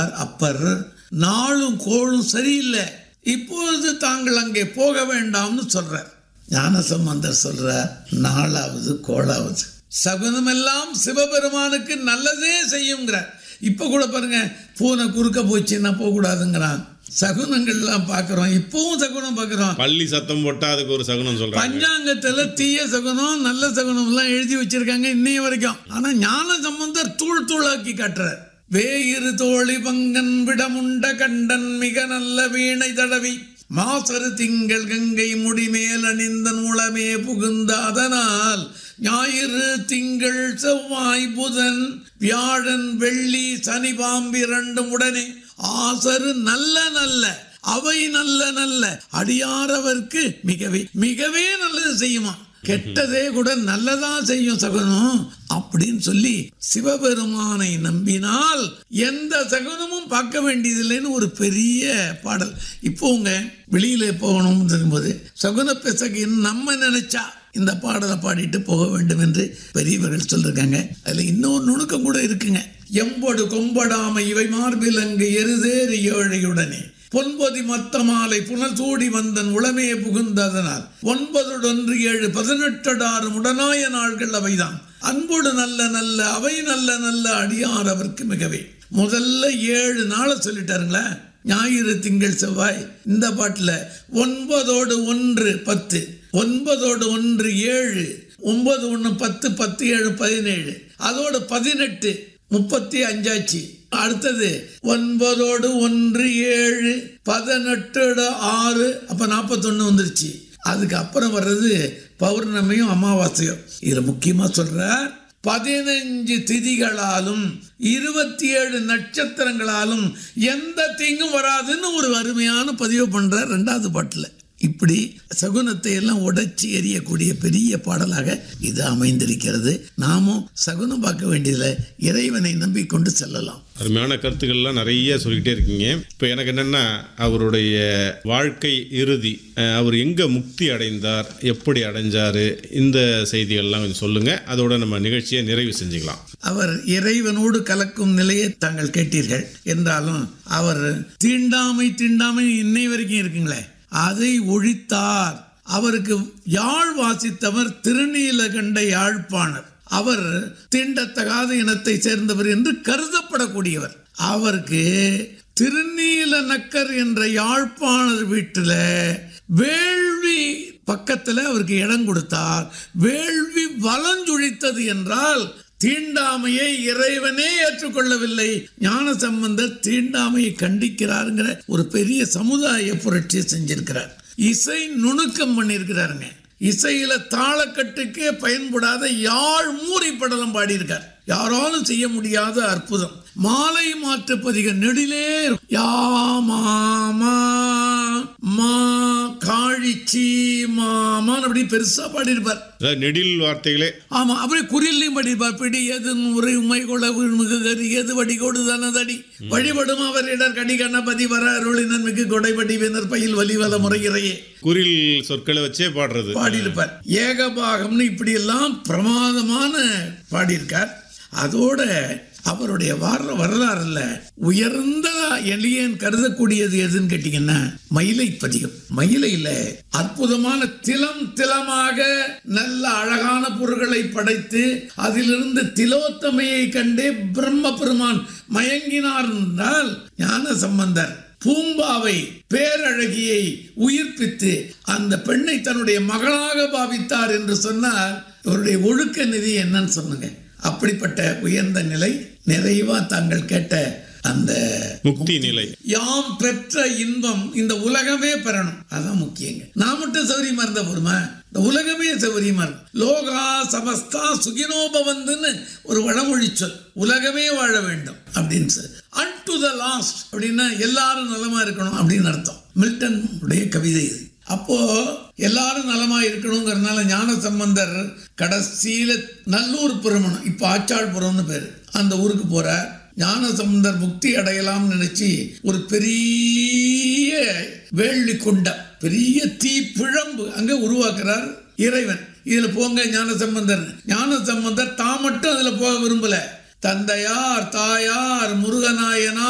அப்பர் நாளும் கோளும் சரியில்லை இப்பொழுது தாங்கள் அங்கே போக வேண்டாம்னு சொல்றார் ஞானசம்பந்தர் சொல்றார் நாளாவது கோளாவது சகுனமெல்லாம் சிவபெருமானுக்கு நல்லதே செய்யுங்கிறார் இப்ப கூட பாருங்க பூனை குறுக்க போச்சுன்னா போகக்கூடாதுங்கிறான் சகுனங்கள்லாம் பார்க்குறோம் இப்பவும் சகுனம் பார்க்குறோம் பள்ளி சத்தம் போட்டா அதுக்கு ஒரு சகுனம் சொல்றாங்க பஞ்சாங்கத்துல தீய சகுனம் நல்ல சகுனம் எல்லாம் எழுதி வச்சிருக்காங்க இன்னைய வரைக்கும் ஆனா ஞான சம்பந்தர் தூள் தூளாக்கி காட்டுறார் வேயிரு தோழி பங்கன் விடமுண்ட கண்டன் மிக நல்ல வீணை தடவி மாசரு திங்கள் கங்கை முடிமேல் அணிந்த நூலமே புகுந்த அதனால் ஞாயிறு திங்கள் செவ்வாய் புதன் வியாழன் வெள்ளி சனி பாம்பிரண்டும் உடனே ஆசரு நல்ல நல்ல அவை நல்ல நல்ல அடியாரவர்க்கு மிகவே மிகவே நல்லது செய்யுமா கெட்டதே கூட நல்லதா செய்யும் சகுனம் அப்படின்னு சொல்லி சிவபெருமானை நம்பினால் எந்த சகுனமும் பார்க்க வேண்டியதில்லைன்னு ஒரு பெரிய பாடல் இப்போங்க வெளியில போகணும் இருக்கும்போது சகுன பெசகின்னு நம்ம நினைச்சா இந்த பாடலை பாடிட்டு போக வேண்டும் என்று பெரியவர்கள் சொல்லிருக்காங்க அதுல இன்னொரு நுணுக்கம் கூட இருக்குங்க எம்பொடு கொம்படாமை இவை மார்பில் அங்கு எருதேறி ஏழையுடனே பொன்பதி மத்த மாலை புனல் சூடி வந்தன் உளமே புகுந்ததனால் ஒன்பதொன்று ஏழு பதினெட்டடாறு உடனாய நாள்கள் அவைதான் அன்போடு நல்ல நல்ல அவை நல்ல நல்ல அடியார் அவருக்கு மிகவே முதல்ல ஏழு நாளை சொல்லிட்டாருங்களே ஞாயிறு திங்கள் செவ்வாய் இந்த பாட்டில் ஒன்பதோடு ஒன்று பத்து ஒன்பதோடு ஒன்று ஏழு ஒன்பது ஒன்று பத்து பத்து ஏழு பதினேழு அதோடு பதினெட்டு முப்பத்தி அஞ்சாச்சு அடுத்தது ஒன்பதோடு ஒன்று ஏழு பதினெட்டோட ஆறு அப்ப நாற்பத்தொன்னு வந்துருச்சு அதுக்கு அப்புறம் வர்றது பௌர்ணமியும் அமாவாசையும் இதுல முக்கியமா சொல்றார் பதினஞ்சு திதிகளாலும் இருபத்தி ஏழு நட்சத்திரங்களாலும் எந்த தீங்கும் வராதுன்னு ஒரு அருமையான பதிவு பண்ற ரெண்டாவது பாட்டுல இப்படி சகுனத்தை எல்லாம் உடைச்சி எறியக்கூடிய பெரிய பாடலாக இது அமைந்திருக்கிறது நாமும் சகுனம் பார்க்க வேண்டியதில்லை இறைவனை நம்பிக்கொண்டு செல்லலாம் அருமையான கருத்துக்கள்லாம் நிறைய சொல்லிக்கிட்டே இருக்கீங்க இப்போ எனக்கு என்னென்னா அவருடைய வாழ்க்கை இறுதி அஹ், அவர் எங்கே முக்தி அடைந்தார் எப்படி அடைஞ்சார் இந்த செய்திகள்லாம் கொஞ்சம் சொல்லுங்கள் அதோட நம்ம நிகழ்ச்சியை நிறைவு செஞ்சுக்கலாம் அவர் இறைவனோடு கலக்கும் நிலையை தாங்கள் கேட்டீர்கள் என்றாலும் அவர் தீண்டாமை தீண்டாமை இன்னை வரைக்கும் இருக்குங்களே அதை ஒழித்தார் அவருக்கு யாழ் வாசித்தவர் திருநீலகண்ட யாழ்ப்பாணர் அவர் தீண்டத்தகாத இனத்தை சேர்ந்தவர் என்று கருதப்படக்கூடியவர் அவருக்கு திருநீல நக்கர் என்ற யாழ்ப்பாணர் வீட்டில் வேள்வி பக்கத்தில் அவருக்கு இடம் கொடுத்தார் வேள்வி வலஞ்சுழித்தது என்றால் தீண்டாமையை இறைவனே ஏற்றுக்கொள்ளவில்லை ஞான சம்பந்தர் தீண்டாமையை கண்டிக்கிறாருங்கிற ஒரு பெரிய சமுதாய புரட்சியை செஞ்சிருக்கிறார் இசை நுணுக்கம் பண்ணியிருக்கிறாருங்க இசையில தாளக்கட்டுக்கே பயன்படாத யாழ் மூரி படலம் பாடியிருக்கார் யாராலும் செய்ய முடியாத அற்புதம் மாலை மாற்று பதிக நெடிலே யா மாமா மா காழிச்சி மாமான்னு அப்படி பெருசா பாடியிருப்பார் அதாவது நெடில் வார்த்தைகளே ஆமா அப்படியே குறில்லையும் படிப்பார் பிடி எது உரை உமை குளவு மிகு கரி எது வடி கொடு தனதடி வழிபடும் அவர் இடர் கடி கண்ணபதி வர அருளினன் மிகு கொடைபடி வேந்தர் பயில் வலிவல முறையிறையே குரில் சொற்களை வச்சே பாடுறது பாடியிருப்பார் ஏகபாகம்னு இப்படி எல்லாம் பிரமாதமான பாடியிருக்கார் அதோட அவருடைய வர வரலாறுல உயர்ந்த எளியன் கருதக்கூடியது எதுன்னு கேட்டீங்கன்னா மயிலை பதிகம் மயிலையில அற்புதமான திலம் திலமாக நல்ல அழகான பொருள்களை படைத்து அதிலிருந்து திலோத்தமையை கண்டே பிரம்ம பெருமான் மயங்கினார் என்றால் ஞான சம்பந்தர் பூம்பாவை பேரழகியை உயிர்ப்பித்து அந்த பெண்ணை தன்னுடைய மகளாக பாவித்தார் என்று சொன்னால் அவருடைய ஒழுக்க நிதி என்னன்னு சொன்னுங்க அப்படிப்பட்ட உயர்ந்த நிலை நிறைவா தாங்கள் கேட்ட அந்த முக்தி நிலை யாம் பெற்ற இன்பம் இந்த உலகமே பெறணும் அதான் முக்கியங்க நான் மட்டும் சௌரியமா இருந்தா போருமா இந்த உலகமே சௌரியமா இருக்கும் லோகா சமஸ்தா சுகினோபவந்துன்னு ஒரு வடமொழி சொல் உலகமே வாழ வேண்டும் அப்படின்னு சொல்லி அன் டு த லாஸ்ட் அப்படின்னா எல்லாரும் நலமா இருக்கணும் அப்படின்னு அர்த்தம் மில்டன் உடைய கவிதை இது அப்போ எல்லாரும் நலமா இருக்கணுங்கிறதுனால ஞான சம்பந்தர் கடைசியில நல்லூர் புறமணம் இப்ப ஆச்சாள்புரம்னு பேரு அந்த ஊருக்கு போறார் ஞான சம்பந்தர் முக்தி அடையலாம்னு நினைச்சு ஒரு பெரிய வேள்வி குண்டம் பெரிய தீ பிழம்பு அங்க உருவாக்குறார் இறைவன் இதுல போங்க ஞான சம்பந்தர் ஞான சம்பந்தர் தான் மட்டும் அதுல போக விரும்பல தந்தையார் தாயார் முருகநாயனார்